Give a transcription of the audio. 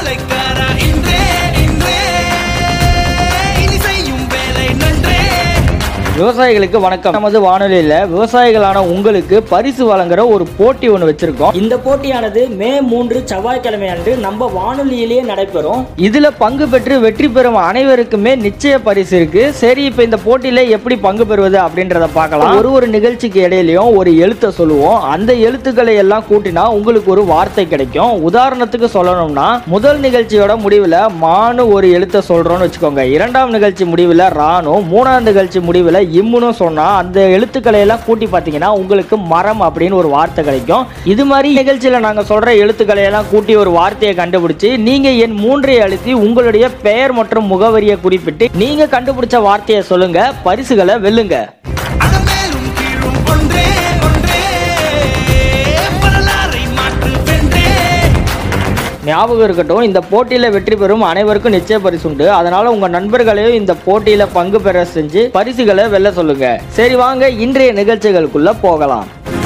வேலைக்காரா இன்றே இன்றே இனி செய்யும் வேலை நன்றே விவசாயிகளுக்கு வணக்கம் நமது வானொலியில விவசாயிகளான உங்களுக்கு பரிசு வழங்குற ஒரு போட்டி ஒன்று வச்சிருக்கோம் இந்த போட்டியானது மே மூன்று செவ்வாய்க்கிழமை அன்று நம்ம வானொலியிலேயே நடைபெறும் இதுல பங்கு பெற்று வெற்றி பெறும் அனைவருக்குமே நிச்சய பரிசு இருக்கு சரி இப்ப இந்த போட்டியில எப்படி பங்கு பெறுவது அப்படின்றத பார்க்கலாம் ஒரு ஒரு நிகழ்ச்சிக்கு இடையிலயும் ஒரு எழுத்தை சொல்லுவோம் அந்த எழுத்துக்களை எல்லாம் கூட்டினா உங்களுக்கு ஒரு வார்த்தை கிடைக்கும் உதாரணத்துக்கு சொல்லணும்னா முதல் நிகழ்ச்சியோட முடிவுல மானு ஒரு எழுத்தை சொல்றோம்னு வச்சுக்கோங்க இரண்டாம் நிகழ்ச்சி முடிவுல ராணும் மூணாம் நிகழ்ச்சி முடிவுல இம்முனும் சொன்னா அந்த எழுத்துக்களை எல்லாம் கூட்டி பார்த்தீங்கன்னா உங்களுக்கு மரம் அப்படின்னு ஒரு வார்த்தை கிடைக்கும் இது மாதிரி நிகழ்ச்சியில நாங்க சொல்ற எழுத்துக்களை எல்லாம் கூட்டி ஒரு வார்த்தையை கண்டுபிடிச்சு நீங்க என் மூன்றை அழுத்தி உங்களுடைய பெயர் மற்றும் முகவரியை குறிப்பிட்டு நீங்க கண்டுபிடிச்ச வார்த்தையை சொல்லுங்க பரிசுகளை வெல்லுங்க அடமேலும் கீழும் ஒன்றே ஒன்றே வரலாறை மாற்று வென்றே ஞாபகம் இருக்கட்டும் இந்த போட்டியில வெற்றி பெறும் அனைவருக்கும் நிச்சய பரிசு உண்டு அதனால உங்க நண்பர்களையும் இந்த போட்டியில பங்கு பெற செஞ்சு பரிசுகளை வெல்ல சொல்லுங்க சரி வாங்க இன்றைய நிகழ்ச்சிகளுக்குள்ள போகலாம்